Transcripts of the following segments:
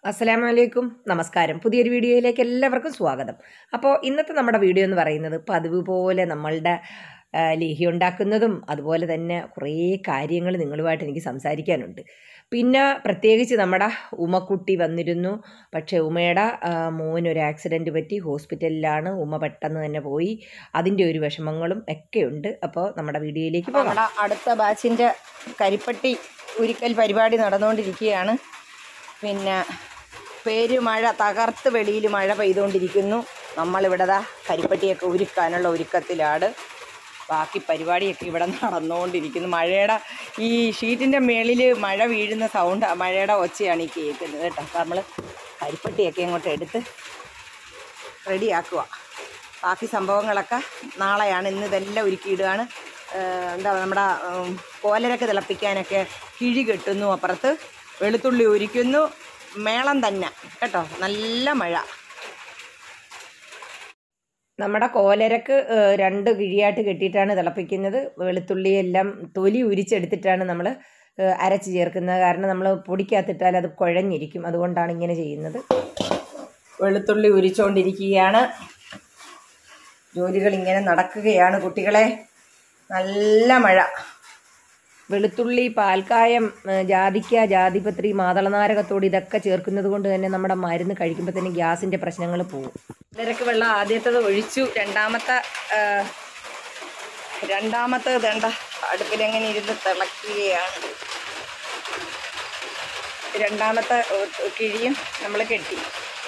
അസ്സലാമു അലൈക്കും നമസ്കാരം പുതിയൊരു വീഡിയോയിലേക്ക് എല്ലാവർക്കും സ്വാഗതം അപ്പോൾ ഇന്നത്തെ നമ്മുടെ വീഡിയോ എന്ന് പറയുന്നത് പതിവ് പോലെ നമ്മളുടെ ആ, ലേഹ്യം ഉണ്ടാക്കുന്നതും അതുപോലെ തന്നെ കുറേ കാര്യങ്ങൾ നിങ്ങളുമായിട്ട് എനിക്ക് സംസാരിക്കാനുണ്ട് പിന്നെ പ്രത്യേകിച്ച് നമ്മുടെ ഉമക്കുട്ടി വന്നിരുന്നു പക്ഷേ ഉമയുടെ ആ, മോനൊരു ആക്സിഡൻറ്റ് പറ്റി ഹോസ്പിറ്റലിലാണ് ഉമ പെട്ടെന്ന് തന്നെ പോയി അതിൻ്റെ ഒരു വിഷമങ്ങളും ഒക്കെ ഉണ്ട് അപ്പോൾ നമ്മുടെ വീഡിയോയിലേക്ക് പോകാം നമ്മുടെ അടുത്ത ബാച്ചിൻ്റെ കരിപ്പട്ടി ഉരുക്കൽ പരിപാടി നടന്നുകൊണ്ടിരിക്കുകയാണ് പിന്നെ പേരുമഴ തകർത്ത് വെളിയിൽ മഴ പെയ്തുകൊണ്ടിരിക്കുന്നു നമ്മളിവിടെ ദാ കരിപ്പട്ടിയൊക്കെ ഉരുക്കാനുള്ള ഒരുക്കത്തിലാണ് ബാക്കി പരിപാടിയൊക്കെ ഇവിടെ നടന്നുകൊണ്ടിരിക്കുന്നു മഴയുടെ ഈ ഷീറ്റിൻ്റെ മേളിൽ മഴ വീഴുന്ന സൗണ്ട് മഴയുടെ ഒച്ചയാണ് ഈ കേൾക്കുന്നത് കേട്ടോ നമ്മൾ കരിപ്പട്ടിയൊക്കെ അങ്ങോട്ട് എടുത്ത് റെഡിയാക്കുക ബാക്കി സംഭവങ്ങളൊക്കെ നാളെയാണ് ഇന്ന് ഇതെല്ലാം ഒരുക്കിയിടുകയാണ് ഏഹ് എന്താ നമ്മുടെ ഉം, കോലരൊക്കെ തിളപ്പിക്കാനൊക്കെ കിഴി കെട്ടുന്നു അപ്പുറത്ത് വെളുത്തുള്ളി ഉരിക്കുന്നു മേളം തന്നെ കേട്ടോ നല്ല മഴ നമ്മുടെ കോലരക്ക് ഏഹ്, രണ്ട് കിഴിയായിട്ട് കെട്ടിയിട്ടാണ് തിളപ്പിക്കുന്നത് വെളുത്തുള്ളി എല്ലാം തൊലി ഉരിച്ചെടുത്തിട്ടാണ് നമ്മൾ അരച്ച് ചേർക്കുന്നത് കാരണം നമ്മൾ പൊടിക്കകത്തിട്ടാൽ അത് കുഴഞ്ഞിരിക്കും അതുകൊണ്ടാണ് ഇങ്ങനെ ചെയ്യുന്നത് വെളുത്തുള്ളി ഉരിച്ചുകൊണ്ടിരിക്കുകയാണ് ജോലികൾ ഇങ്ങനെ നടക്കുകയാണ് കുട്ടികളെ നല്ല മഴ വെളുത്തുള്ളി പാൽക്കായം ഏഹ്, ജാതിക്ക ജാതിപത്രി മാതളനാരകത്തോട് ഇതൊക്കെ ചേർക്കുന്നത് കൊണ്ട് തന്നെ നമ്മുടെ മരുന്ന് കഴിക്കുമ്പോൾ തന്നെ ഗ്യാസിൻ്റെ പ്രശ്നങ്ങൾ പോകും കോലരക്ക് വെള്ളം ആദ്യത്തത് ഒഴിച്ചു രണ്ടാമത്തെ ആ, രണ്ടാമത്തെ വേണ്ട അടുപ്പിലെങ്ങനെ ഇരുന്ന് തിളക്കുകയാണ് രണ്ടാമത്തെ ഏ, കിഴിയും നമ്മൾ കെട്ടി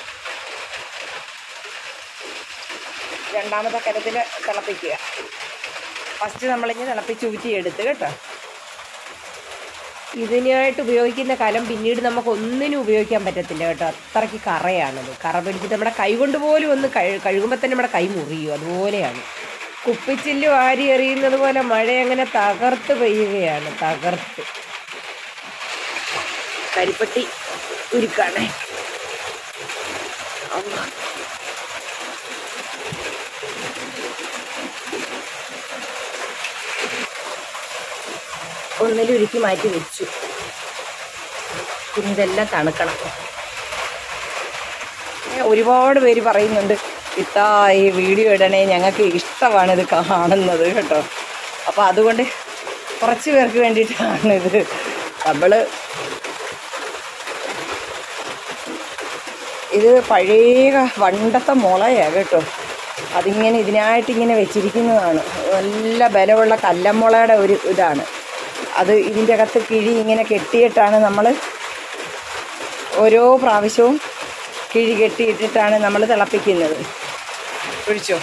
രണ്ടാമത്തെ കലത്തിൽ തിളപ്പിക്കുക ഫസ്റ്റ് നമ്മളിങ്ങനെ തിളപ്പിച്ച് ഊറ്റിയെടുത്ത് കേട്ടോ ഇതിനായിട്ട് ഉപയോഗിക്കുന്ന കലം പിന്നീട് നമുക്ക് ഒന്നിനും ഉപയോഗിക്കാൻ പറ്റത്തില്ല കേട്ടോ അത്രയ്ക്ക് കറയാണത് കറ പിടിച്ചിട്ട് നമ്മുടെ കൈ കൊണ്ട് പോലും ഒന്ന് കഴു കഴുകുമ്പോൾ തന്നെ നമ്മുടെ കൈ മുറിയും അതുപോലെയാണ് കുപ്പിച്ചില്ല് വാരി എറിയുന്നത് പോലെ മഴ അങ്ങനെ തകർത്ത് പെയ്യുകയാണ് തകർത്ത് കരിപ്പട്ടി ഉരുക്കാണേ അള്ളാ. ഒന്നിൽ ഉരുക്കി മാറ്റി വെച്ചു പിന്നെ ഇതെല്ലാം തണുക്കണം ഏ, ഒരുപാട് പേര് പറയുന്നുണ്ട് ഇത്താ ഈ വീഡിയോ ഇടണേ ഞങ്ങൾക്ക് ഇഷ്ടമാണ് ഇത് കാണുന്നത് കേട്ടോ അപ്പോൾ അതുകൊണ്ട് കുറച്ച് പേർക്ക് വേണ്ടിയിട്ടാണ് ഇത് നമ്മൾ ഇത് പഴയ പണ്ടത്തെ മുളയാണ് കേട്ടോ അതിങ്ങനെ ഇതിനായിട്ട് ഇങ്ങനെ വെച്ചിരിക്കുന്നതാണ് നല്ല ബലമുള്ള കല്ലമുളയുടെ ഒരു ഇതാണ് അത് ഇതിൻ്റെ അകത്ത് കിഴി ഇങ്ങനെ കെട്ടിയിട്ടാണ് നമ്മൾ ഓരോ പ്രാവശ്യവും കിഴി കെട്ടിയിട്ടിട്ടാണ് നമ്മൾ തിളപ്പിക്കുന്നത് ഒഴിച്ചോ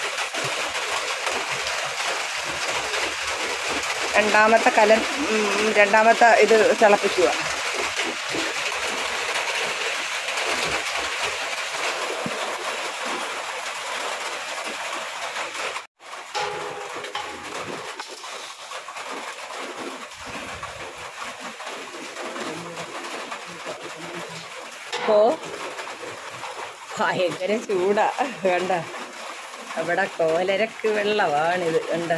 രണ്ടാമത്തെ കലം ഉം, രണ്ടാമത്തെ ഇത് തിളപ്പിക്കുക ഓ ഭയങ്കര ചൂടാ കണ്ട അവിടെ കോലരക്ക് വെള്ളമാണിത് കണ്ട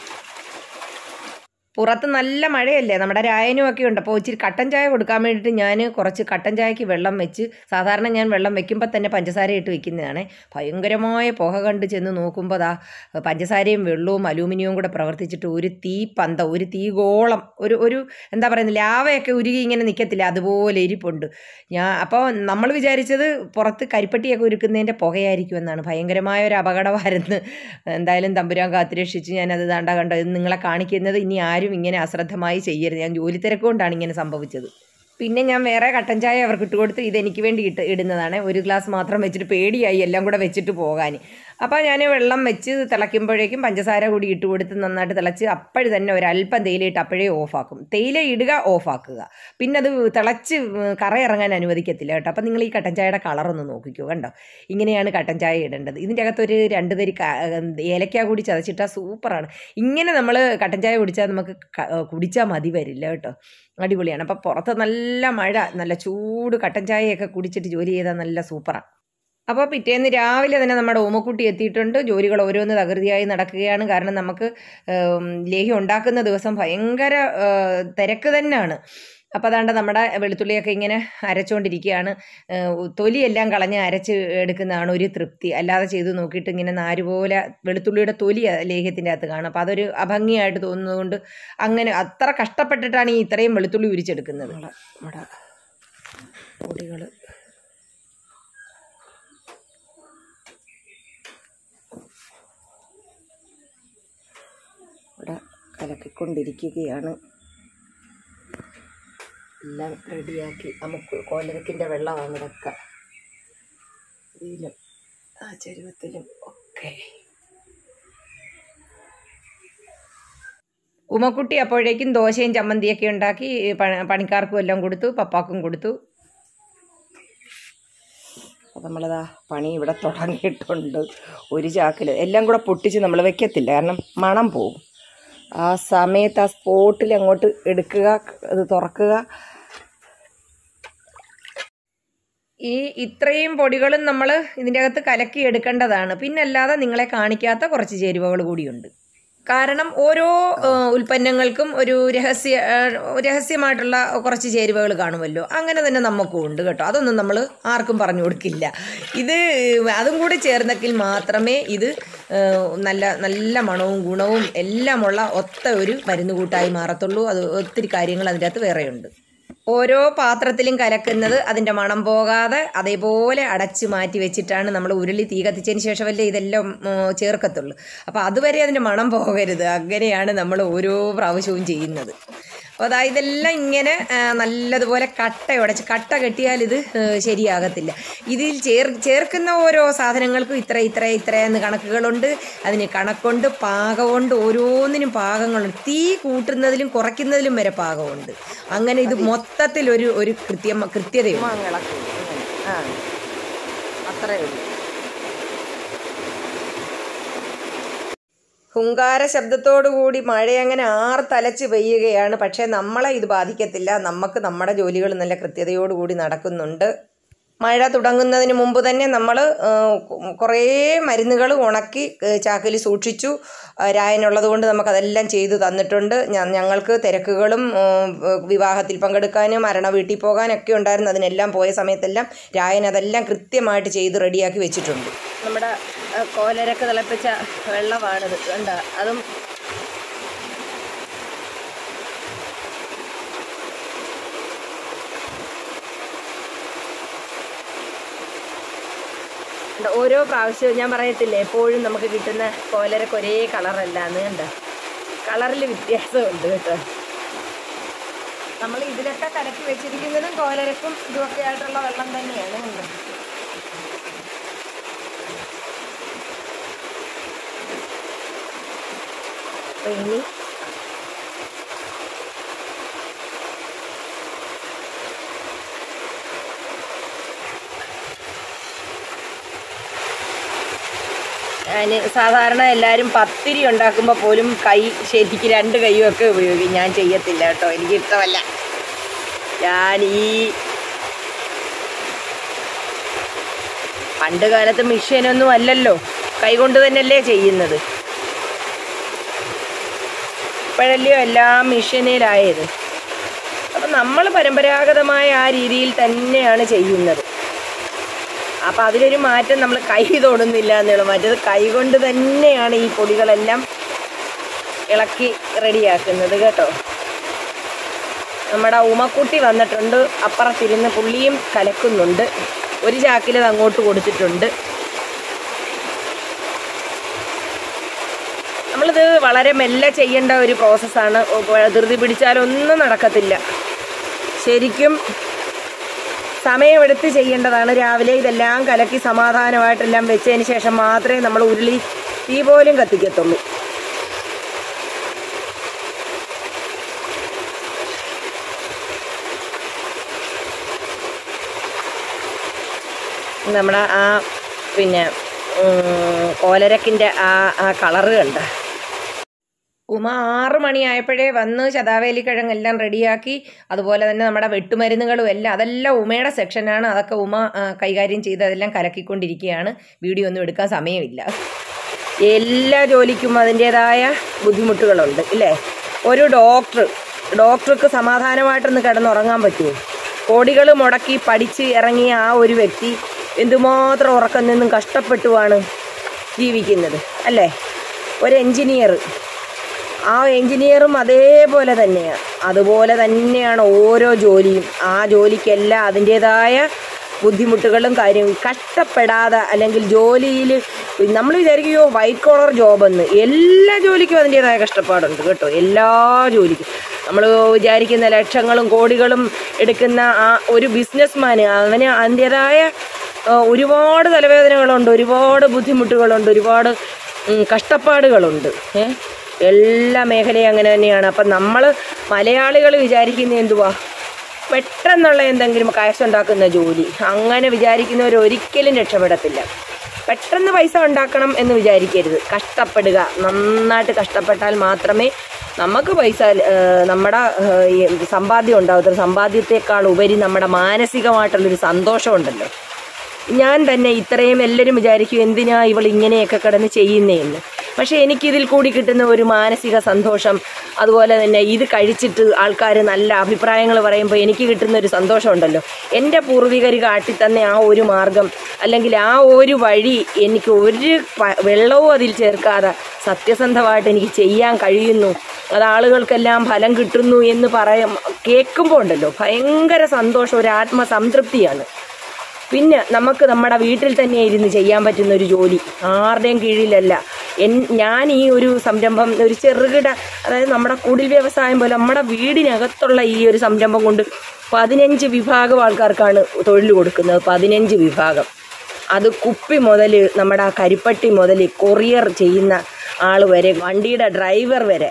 പുറത്ത് നല്ല മഴയല്ലേ നമ്മുടെ രായനും ഒക്കെ ഉണ്ട് അപ്പോൾ ഇച്ചിരി കട്ടൻ ചായ കൊടുക്കാൻ വേണ്ടിയിട്ട് ഞാൻ കുറച്ച് കട്ടൻ ചായക്ക് വെള്ളം വെച്ച് സാധാരണ ഞാൻ വെള്ളം വെക്കുമ്പോൾ തന്നെ പഞ്ചസാര ഇട്ട് വെക്കുന്നതാണ് ഭയങ്കരമായ പുക കണ്ട് ചെന്ന് നോക്കുമ്പോൾ ദാ പഞ്ചസാരയും വെള്ളവും അലൂമിനിയവും കൂടെ പ്രവർത്തിച്ചിട്ട് ഒരു തീ പന്ത ഒരു തീ ഗോളം ഒരു ഒരു എന്താ പറയുന്നത് ലാവയൊക്കെ ഉരുകി ഇങ്ങനെ നിൽക്കത്തില്ല അതുപോലെ ഇരിപ്പുണ്ട് ഞാൻ അപ്പോൾ നമ്മൾ വിചാരിച്ചത് പുറത്ത് കരിപ്പട്ടിയൊക്കെ ഉരുക്കുന്നതിൻ്റെ പുകയായിരിക്കും എന്നാണ് ഭയങ്കരമായ ഒരു അപകടമായിരുന്നു എന്തായാലും തമ്പുരാൻ കാത്തുരക്ഷിച്ച് ഞാനത് ദാണ്ട കണ്ടോ ഇത് നിങ്ങളെ കാണിക്കുന്നത് ഇനി ആരും ഇങ്ങനെ അശ്രദ്ധമായി ചെയ്യരുത് ഞാൻ ജോലി തിരക്കുകൊണ്ടാണ് ഇങ്ങനെ സംഭവിച്ചത് പിന്നെ ഞാൻ വേറെ കട്ടൻ ചായ അവർക്ക് ഇട്ട് കൊടുത്ത് ഇത് എനിക്ക് വേണ്ടി ഇട്ട് ഇടുന്നതാണ് ഒരു ഗ്ലാസ് മാത്രം വെച്ചിട്ട് പേടിയായി എല്ലാം കൂടെ വെച്ചിട്ട് പോകാൻ അപ്പോൾ ഞാൻ വെള്ളം വെച്ച് തിളയ്ക്കുമ്പോഴേക്കും പഞ്ചസാര കൂടി ഇട്ട് കൊടുത്ത് നന്നായിട്ട് തിളച്ച് അപ്പോഴ് തന്നെ ഒരല്പം തേയില ഇട്ട് അപ്പോഴേ ഓഫാക്കും തേയില ഇടുക ഓഫാക്കുക പിന്നെ അത് തിളച്ച് കറ ഇറങ്ങാൻ അനുവദിക്കത്തില്ല കേട്ടോ അപ്പം നിങ്ങൾ ഈ കട്ടൻ ചായയുടെ കളറൊന്ന് നോക്കിക്കോ കണ്ടോ ഇങ്ങനെയാണ് കട്ടൻ ചായ ഇടേണ്ടത് ഇതിൻ്റെ അകത്തൊരു രണ്ട് തരി ക- ഏലക്ക കൂടി ചതച്ചിട്ടാൽ സൂപ്പറാണ് ഇങ്ങനെ നമ്മൾ കട്ടൻ ചായ കുടിച്ചാൽ നമുക്ക് ക- കുടിച്ചാൽ മതി വരില്ല കേട്ടോ അടിപൊളിയാണ് അപ്പം പുറത്ത് നല്ല മഴ നല്ല ചൂട് കട്ടൻ ചായയൊക്കെ കുടിച്ചിട്ട് ജോലി ചെയ്താൽ നല്ല സൂപ്പറാണ് അപ്പോൾ പിറ്റേന്ന് രാവിലെ തന്നെ നമ്മുടെ ഓമക്കുട്ടി എത്തിയിട്ടുണ്ട് ജോലികൾ ഓരോന്ന് തകൃതിയായി നടക്കുകയാണ് കാരണം നമുക്ക് ഉം, ലേഹ്യം ഉണ്ടാക്കുന്ന ദിവസം ഭയങ്കര ആ, തിരക്ക് തന്നെയാണ് അപ്പോൾ അതാണ്ട് നമ്മുടെ വെളുത്തുള്ളിയൊക്കെ ഇങ്ങനെ അരച്ചുകൊണ്ടിരിക്കുകയാണ് ഏഹ് തൊലിയെല്ലാം കളഞ്ഞ് അരച്ച് എടുക്കുന്നതാണ് ഒരു തൃപ്തി അല്ലാതെ ചെയ്ത് നോക്കിയിട്ട് ഇങ്ങനെ നാര് പോലെ വെളുത്തുള്ളിയുടെ തൊലി ലേഹ്യത്തിൻ്റെ അകത്ത് കാണും അപ്പോൾ അതൊരു അഭംഗിയായിട്ട് തോന്നുന്നതുകൊണ്ട് അങ്ങനെ അത്ര കഷ്ടപ്പെട്ടിട്ടാണ് ഈ ഇത്രയും വെളുത്തുള്ളി ഉരിച്ചെടുക്കുന്നത് നമ്മുടെ പൊടികൾ ഇവിടെ കലക്കിക്കൊണ്ടിരിക്കുകയാണ് എല്ലാം റെഡിയാക്കി നമുക്ക് കോലരക്കിൻ്റെ വെള്ളമാണ് ഇതൊക്കെ ഇതിലും ആ ചരുവത്തിലും ഒക്കെ ഉമക്കുട്ടി അപ്പോഴേക്കും ദോശയും ചമ്മന്തിയൊക്കെ ഉണ്ടാക്കി പ- പണിക്കാർക്കും എല്ലാം കൊടുത്തു പപ്പാക്കും കൊടുത്തു അപ്പോൾ നമ്മളിതാ പണി ഇവിടെ തുടങ്ങിയിട്ടുണ്ട് ഒരു ചാക്കിൽ എല്ലാം കൂടെ പൊട്ടിച്ച് നമ്മൾ വെക്കത്തില്ല കാരണം മണം പോവും ആ സമയത്ത് ആ സ്പോട്ടിൽ അങ്ങോട്ട് എടുക്കുക അത് തുറക്കുക ഈ ഇത്രയും പൊടികളും നമ്മൾ ഇതിൻ്റെ അകത്ത് കലക്കി എടുക്കേണ്ടതാണ് പിന്നല്ലാതെ നിങ്ങളെ കാണിക്കാത്ത കുറച്ച് ചേരുവകൾ കൂടിയുണ്ട് കാരണം ഓരോ ഏഹ്, ഉൽപ്പന്നങ്ങൾക്കും ഒരു രഹസ്യ ഏഹ്, രഹസ്യമായിട്ടുള്ള കുറച്ച് ചേരുവകൾ കാണുമല്ലോ അങ്ങനെ തന്നെ നമുക്കും ഉണ്ട് കേട്ടോ അതൊന്നും നമ്മൾ ആർക്കും പറഞ്ഞു കൊടുക്കില്ല ഇത് അതും കൂടി ചേർന്നെങ്കിൽ മാത്രമേ ഇത് ഏഹ്, നല്ല നല്ല മണവും ഗുണവും എല്ലാമുള്ള ഒത്ത ഒരു മരുന്ന് കൂട്ടായി മാറത്തുള്ളൂ അത് ഒത്തിരി കാര്യങ്ങൾ അതിൻ്റെ അകത്ത് വേറെയുണ്ട് ഓരോ പാത്രത്തിലും കലക്കുന്നത് അതിൻ്റെ മണം പോകാതെ അതേപോലെ അടച്ച് മാറ്റി വെച്ചിട്ടാണ് നമ്മൾ ഉരുളി തീ കത്തിച്ചതിന് ശേഷമല്ലേ ഇതെല്ലാം ഉം, ചേർക്കത്തുള്ളൂ അപ്പോൾ അതുവരെ അതിൻ്റെ മണം പോകരുത് അങ്ങനെയാണ് നമ്മൾ ഓരോ പ്രാവശ്യവും ചെയ്യുന്നത് അപ്പോൾ അതാ ഇതെല്ലാം ഇങ്ങനെ ആ, നല്ലതുപോലെ കട്ട ഉടച്ച് കട്ട കെട്ടിയാൽ ഇത് ഏ, ശരിയാകത്തില്ല ഇതിൽ ചേർ ചേർക്കുന്ന ഓരോ സാധനങ്ങൾക്കും ഇത്ര ഇത്ര ഇത്ര എന്ന് കണക്കുകളുണ്ട് അതിന് കണക്കുണ്ട് പാകമുണ്ട് ഓരോന്നിനും പാകങ്ങളുണ്ട് തീ കൂട്ടുന്നതിലും കുറയ്ക്കുന്നതിലും വരെ പാകമുണ്ട് അങ്ങനെ ഇത് മൊത്തത്തിൽ ഒരു ഒരു കൃത്യം കൃത്യതയുണ്ട് ഉമ്മ അങ്ങ് ഇളക്കും ഇങ്ങനെ. ആ അത്രയേ ഉള്ളൂ ഹുങ്കാര ശബ്ദത്തോടുകൂടി മഴ അങ്ങനെ ആർത്തലച്ച് പെയ്യുകയാണ് പക്ഷേ നമ്മളെ ഇത് ബാധിക്കത്തില്ല നമുക്ക് നമ്മുടെ ജോലികൾ നല്ല കൃത്യതയോടുകൂടി നടക്കുന്നുണ്ട് മഴ തുടങ്ങുന്നതിന് മുമ്പ് തന്നെ നമ്മൾ കുറേ മരുന്നുകൾ ഉണക്കി ഏഹ്, ചാക്കിൽ സൂക്ഷിച്ചു ആ, രായനുള്ളത് കൊണ്ട് നമുക്കതെല്ലാം ചെയ്തു തന്നിട്ടുണ്ട് ഞ- ഞങ്ങൾക്ക് തിരക്കുകളും ഉം, വിവാഹത്തിൽ പങ്കെടുക്കാനും മരണ വീട്ടിൽ പോകാനൊക്കെ ഉണ്ടായിരുന്നു അതിനെല്ലാം പോയ സമയത്തെല്ലാം രായൻ അതെല്ലാം കൃത്യമായിട്ട് ചെയ്ത് റെഡിയാക്കി വെച്ചിട്ടുണ്ട് നമ്മുടെ ആ, കോലരക്ക് തിളപ്പിച്ച വെള്ളമാണിത് കണ്ട അതും ഉണ്ട്. ഓരോ പ്രാവശ്യവും ഞാൻ പറയത്തില്ലേ എപ്പോഴും നമുക്ക് കിട്ടുന്ന കോലരക്ക് ഒരേ കളറല്ല എന്ന് കണ്ട കളറിൽ വ്യത്യാസമുണ്ട് കേട്ടോ നമ്മൾ ഇതിലൊക്കെ കലക്കി വെച്ചിരിക്കുന്നതും കോലരക്കും ഇതുമൊക്കെ ആയിട്ടുള്ള വെള്ളം തന്നെയാണ് കണ്ടോ അപ്പൊ ഇനി ഞാൻ സാധാരണ എല്ലാവരും പത്തിരി ഉണ്ടാക്കുമ്പോൾ പോലും കൈ ശരിക്ക് രണ്ട് കൈയും ഒക്കെ ഉപയോഗിക്കും ഞാൻ ചെയ്യത്തില്ല കേട്ടോ എനിക്ക് ഇഷ്ടമല്ല ഞാൻ ഈ പണ്ട് കാലത്ത് മിഷ്യനൊന്നും അല്ലല്ലോ കൈകൊണ്ട് തന്നെയല്ലേ ചെയ്യുന്നത് ഇപ്പോഴല്ലയോ എല്ലാം മിഷ്യനിലായത് അപ്പം നമ്മൾ പരമ്പരാഗതമായ ആ രീതിയിൽ തന്നെയാണ് ചെയ്യുന്നത് അപ്പം അതിലൊരു മാറ്റം നമ്മൾ കൈ തൊടുന്നില്ല എന്നുള്ളൂ മറ്റേത് കൈ കൊണ്ട് തന്നെയാണ് ഈ പൊടികളെല്ലാം ഇളക്കി റെഡിയാക്കുന്നത് കേട്ടോ നമ്മുടെ ഉമക്കുട്ടി വന്നിട്ടുണ്ട് അപ്പുറത്തിരുന്ന് പുള്ളിയും കലക്കുന്നുണ്ട് ഒരു ചാക്കിലത് അങ്ങോട്ട് കൊടുത്തിട്ടുണ്ട് നമ്മളിത് വളരെ മെല്ലെ ചെയ്യേണ്ട ഒരു പ്രോസസ്സാണ് ധൃതി പിടിച്ചാലൊന്നും നടക്കത്തില്ല ശരിക്കും സമയമെടുത്ത് ചെയ്യേണ്ടതാണ് രാവിലെ ഇതെല്ലാം കലക്കി സമാധാനമായിട്ടെല്ലാം വെച്ചതിന് ശേഷം മാത്രമേ നമ്മൾ ഉരുളി തീ പോലും കത്തിക്കത്തുള്ളൂ നമ്മുടെ ആ പിന്നെ ഉം, കോലരക്കിൻ്റെ ആ ആ കളറ് കണ്ട ഉമ ആറ് മണിയായപ്പോഴേ വന്ന് ശതാവേലിക്കിഴങ്ങെല്ലാം റെഡിയാക്കി അതുപോലെ തന്നെ നമ്മുടെ വെട്ടുമരുന്നുകളും എല്ലാം അതെല്ലാം ഉമയുടെ സെക്ഷനാണ് അതൊക്കെ ഉമ ആ, കൈകാര്യം ചെയ്ത് അതെല്ലാം കലക്കിക്കൊണ്ടിരിക്കുകയാണ് വീഡിയോ ഒന്നും എടുക്കാൻ സമയമില്ല എല്ലാ ജോലിക്കും അതിൻ്റേതായ ബുദ്ധിമുട്ടുകളുണ്ട് ഇല്ലേ ഒരു ഡോക്ടർ ഡോക്ടർക്ക് സമാധാനമായിട്ടൊന്ന് കിടന്നുറങ്ങാൻ പറ്റുമോ കോടികൾ മുടക്കി പഠിച്ച് ഇറങ്ങിയ ആ ഒരു വ്യക്തി എന്തുമാത്രം ഉറക്കം നിന്നും കഷ്ടപ്പെട്ടുമാണ് ജീവിക്കുന്നത് അല്ലേ ഒരു എൻജിനീയർ ആ എൻജിനീയറും അതേപോലെ തന്നെയാണ് അതുപോലെ തന്നെയാണ് ഓരോ ജോലിയും ആ ജോലിക്കെല്ലാം അതിൻ്റേതായ ബുദ്ധിമുട്ടുകളും കാര്യങ്ങളും കഷ്ടപ്പെടാതെ അല്ലെങ്കിൽ ജോലിയിൽ നമ്മൾ വിചാരിക്കുകയോ വൈറ്റ് കോളർ ജോബെന്ന് എല്ലാ ജോലിക്കും അതിൻ്റേതായ കഷ്ടപ്പാടുണ്ട് കേട്ടോ എല്ലാ ജോലിക്കും നമ്മൾ വിചാരിക്കുന്ന ലക്ഷങ്ങളും കോടികളും എടുക്കുന്ന ആ ഒരു ബിസിനസ്മാന് അവന് അതിൻ്റേതായ ആ, ഒരുപാട് തലവേദനകളുണ്ട് ഒരുപാട് ബുദ്ധിമുട്ടുകളുണ്ട് ഒരുപാട് ഉം, കഷ്ടപ്പാടുകളുണ്ട് ഏ എല്ലാ മേഖലയും അങ്ങനെ തന്നെയാണ് അപ്പം നമ്മൾ മലയാളികൾ വിചാരിക്കുന്ന എന്തുവാ പെട്ടെന്നുള്ള എന്തെങ്കിലും കാശുണ്ടാക്കുന്ന ജോലി അങ്ങനെ വിചാരിക്കുന്നവർ ഒരിക്കലും രക്ഷപ്പെടത്തില്ല പെട്ടെന്ന് പൈസ ഉണ്ടാക്കണം എന്ന് വിചാരിക്കരുത് കഷ്ടപ്പെടുക നന്നായിട്ട് കഷ്ടപ്പെട്ടാൽ മാത്രമേ നമുക്ക് പൈസ ഏഹ്, നമ്മുടെ ഏഹ്, ഈ സമ്പാദ്യം ഉണ്ടാകത്തുള്ളൂ സമ്പാദ്യത്തെക്കാൾ ഉപരി നമ്മുടെ മാനസികമായിട്ടുള്ളൊരു സന്തോഷമുണ്ടല്ലോ ഞാൻ തന്നെ ഇത്രയും എല്ലാവരും വിചാരിക്കും എന്തിനാ ഇവൾ ഇങ്ങനെയൊക്കെ കിടന്ന് ചെയ്യുന്നതെന്ന് പക്ഷേ എനിക്കിതിൽ കൂടി കിട്ടുന്ന ഒരു മാനസിക സന്തോഷം അതുപോലെ തന്നെ ഇത് കഴിച്ചിട്ട് ആൾക്കാർ നല്ല അഭിപ്രായങ്ങൾ പറയുമ്പോൾ എനിക്ക് കിട്ടുന്ന ഒരു സന്തോഷമുണ്ടല്ലോ എൻ്റെ പൂർവികർ കാട്ടിത്തന്ന ആ ഒരു മാർഗം അല്ലെങ്കിൽ ആ ഒരു വഴി എനിക്ക് ഒരു പ- വെള്ളവും അതിൽ ചേർക്കാതെ സത്യസന്ധമായിട്ട് എനിക്ക് ചെയ്യാൻ കഴിയുന്നു അത് ആളുകൾക്കെല്ലാം ഫലം കിട്ടുന്നു എന്ന് പറയാം കേൾക്കുമ്പോൾ ഉണ്ടല്ലോ ഭയങ്കര സന്തോഷം ഒരു ആത്മസംതൃപ്തിയാണ് പിന്നെ നമുക്ക് നമ്മുടെ വീട്ടിൽ തന്നെ ഇരുന്ന് ചെയ്യാൻ പറ്റുന്ന ഒരു ജോലി ആരുടെയും കീഴിലല്ല എൻ ഞാൻ ഈ ഒരു സംരംഭം ഒരു ചെറുകിട അതായത് നമ്മുടെ കുടിൽ വ്യവസായം പോലെ നമ്മുടെ വീടിനകത്തുള്ള ഈ ഒരു സംരംഭം കൊണ്ട് പതിനഞ്ച് വിഭാഗം ആൾക്കാർക്കാണ് തൊഴിൽ കൊടുക്കുന്നത് പതിനഞ്ച് വിഭാഗം അത് കുപ്പി മുതൽ നമ്മുടെ ആ കരിപ്പട്ടി മുതൽ കൊറിയർ ചെയ്യുന്ന ആൾ വരെ വണ്ടിയുടെ ഡ്രൈവർ വരെ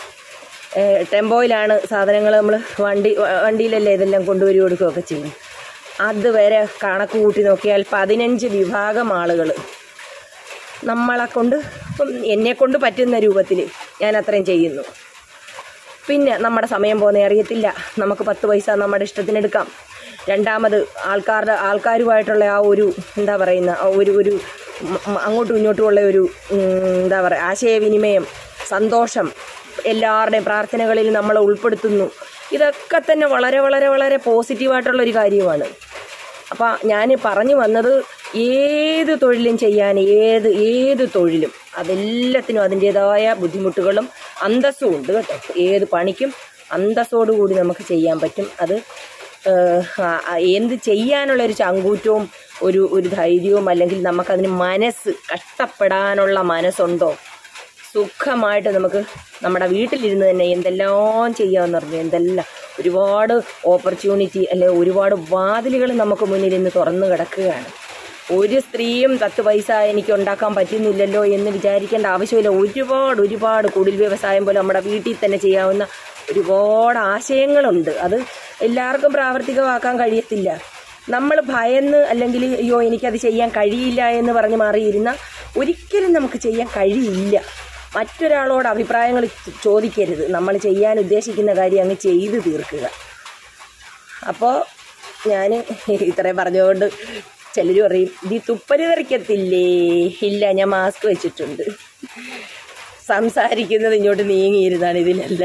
ഏഹ് ടെമ്പോയിലാണ് സാധനങ്ങൾ നമ്മൾ വണ്ടി വ- വണ്ടിയിലല്ലേ ഇതെല്ലാം കൊണ്ടുവരി കൊടുക്കുകയൊക്കെ ചെയ്യും അതുവരെ കണക്ക് കൂട്ടി നോക്കിയാൽ പതിനഞ്ച് വിഭാഗം ആളുകൾ നമ്മളെ കൊണ്ട് ഇപ്പം എന്നെ കൊണ്ട് പറ്റുന്ന രൂപത്തിൽ ഞാൻ അത്രയും ചെയ്യുന്നു പിന്നെ നമ്മുടെ സമയം പോകുന്ന അറിയത്തില്ല നമുക്ക് പത്ത് പൈസ നമ്മുടെ ഇഷ്ടത്തിനെടുക്കാം രണ്ടാമത് ആൾക്കാരുടെ ആൾക്കാരുമായിട്ടുള്ള ആ ഒരു എന്താ പറയുന്ന ആ ഒരു ഒരു മ- മ- അങ്ങോട്ടും ഇങ്ങോട്ടുമുള്ള ഒരു ഉം, എന്താ പറയുക ആശയവിനിമയം സന്തോഷം എല്ലാവരുടെയും പ്രാർത്ഥനകളിൽ നമ്മളെ ഉൾപ്പെടുത്തുന്നു ഇതൊക്കെ തന്നെ വളരെ വളരെ വളരെ പോസിറ്റീവായിട്ടുള്ള ഒരു കാര്യമാണ് അപ്പം ഞാൻ പറഞ്ഞു വന്നത് ഏത് തൊഴിലും ചെയ്യാൻ ഏത് ഏത് തൊഴിലും അതെല്ലാത്തിനും അതിൻ്റേതായ ബുദ്ധിമുട്ടുകളും അന്തസ്സും ഉണ്ട് കേട്ടോ ഏത് പണിക്കും അന്തസ്സോടുകൂടി നമുക്ക് ചെയ്യാൻ പറ്റും അത് ഏഹ്, ആ- ആ എന്ത് ചെയ്യാനുള്ളൊരു ചങ്കൂറ്റവും ഒരു ഒരു ധൈര്യവും അല്ലെങ്കിൽ നമുക്കതിന് മനസ്സ് കഷ്ടപ്പെടാനുള്ള മനസ്സുണ്ടോ സുഖമായിട്ട് നമുക്ക് നമ്മുടെ വീട്ടിലിരുന്ന് തന്നെ എന്തെല്ലാം ചെയ്യാമെന്ന് പറഞ്ഞു എന്തെല്ലാം ഒരുപാട് ഓപ്പർച്യൂണിറ്റി അല്ലെ ഒരുപാട് വാതിലുകൾ നമുക്ക് മുന്നിൽ ഇന്ന് തുറന്നു കിടക്കുകയാണ് ഒരു സ്ത്രീയും പത്ത് പൈസ എനിക്ക് ഉണ്ടാക്കാൻ പറ്റുന്നില്ലല്ലോ എന്ന് വിചാരിക്കേണ്ട ആവശ്യമില്ല ഒരുപാട് ഒരുപാട് കുടിൽ വ്യവസായം പോലെ നമ്മുടെ വീട്ടിൽ തന്നെ ചെയ്യാവുന്ന ഒരുപാട് ആശയങ്ങളുണ്ട് അത് എല്ലാവർക്കും പ്രാവർത്തികമാക്കാൻ കഴിയത്തില്ല നമ്മൾ ഭയന്ന് അല്ലെങ്കിൽ അയ്യോ എനിക്കത് ചെയ്യാൻ കഴിയില്ല എന്ന് പറഞ്ഞ് മാറിയിരുന്ന ഒരിക്കലും നമുക്ക് ചെയ്യാൻ കഴിയില്ല മറ്റൊരാളോട് അഭിപ്രായങ്ങൾ ചോദിക്കരുത് നമ്മൾ ചെയ്യാൻ ഉദ്ദേശിക്കുന്ന കാര്യം അങ്ങ് ചെയ്തു തീർക്കുക അപ്പോൾ ഞാൻ ഇത്രയും പറഞ്ഞുകൊണ്ട് ചിലർ പറയും ഇത് ഈ തുപ്പല് തെറിക്കത്തില്ലേ ഇല്ല ഞാൻ മാസ്ക് വെച്ചിട്ടുണ്ട് സംസാരിക്കുന്നത് ഇങ്ങോട്ട് നീങ്ങിയിരുന്നാണ് ഇതിലല്ല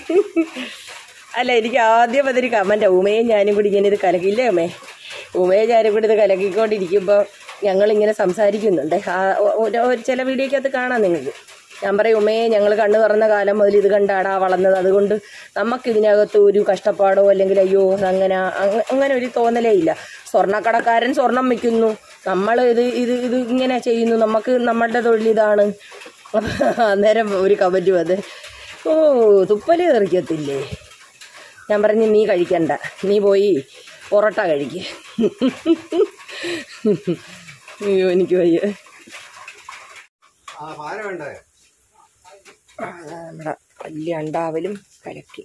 അല്ല എനിക്ക് ആദ്യം അതൊരു കമൻറ്റാ ഉമയും ഞാനും കൂടി ഇങ്ങനെ ഇത് കലക്കില്ലേ ഉമേ ഉമയും ഞാനും കൂടി ഇത് കലക്കിക്കൊണ്ടിരിക്കുമ്പോൾ ഞങ്ങളിങ്ങനെ സംസാരിക്കുന്നുണ്ട് ആ ഒ- ഒരു- ഒരു ചില വീഡിയോക്കകത്ത് കാണാം നിങ്ങൾക്ക് ഞാൻ പറയും ഉമയെ ഞങ്ങൾ കണ്ണു തുറന്ന കാലം മുതൽ ഇത് കണ്ടാടാ വളർന്നത് അതുകൊണ്ട് നമുക്കിതിനകത്ത് ഒരു കഷ്ടപ്പാടോ അല്ലെങ്കിൽ അയ്യോ അങ്ങനെ അങ്ങ- അങ്ങനെ ഒരു തോന്നലേ ഇല്ല സ്വർണ്ണക്കടക്കാരൻ സ്വർണം വെക്കുന്നു നമ്മൾ ഇത് ഇത് ഇത് ഇങ്ങനെ ചെയ്യുന്നു നമുക്ക് നമ്മളുടെ തൊഴിൽ ഇതാണ് അന്നേരം ഒരു കമൻറ്റ് വന്ന് ഓ തുപ്പല് തെറിക്കത്തില്ലേ ഞാൻ പറഞ്ഞു നീ കഴിക്കണ്ട നീ പോയി പൊറോട്ട കഴിക്ക് അയ്യോ എനിക്ക് വയ്യ ആ പാര വേണ്ടേ ആ, നമ്മുടെ വലിയ അണ്ടാവലും കലക്കി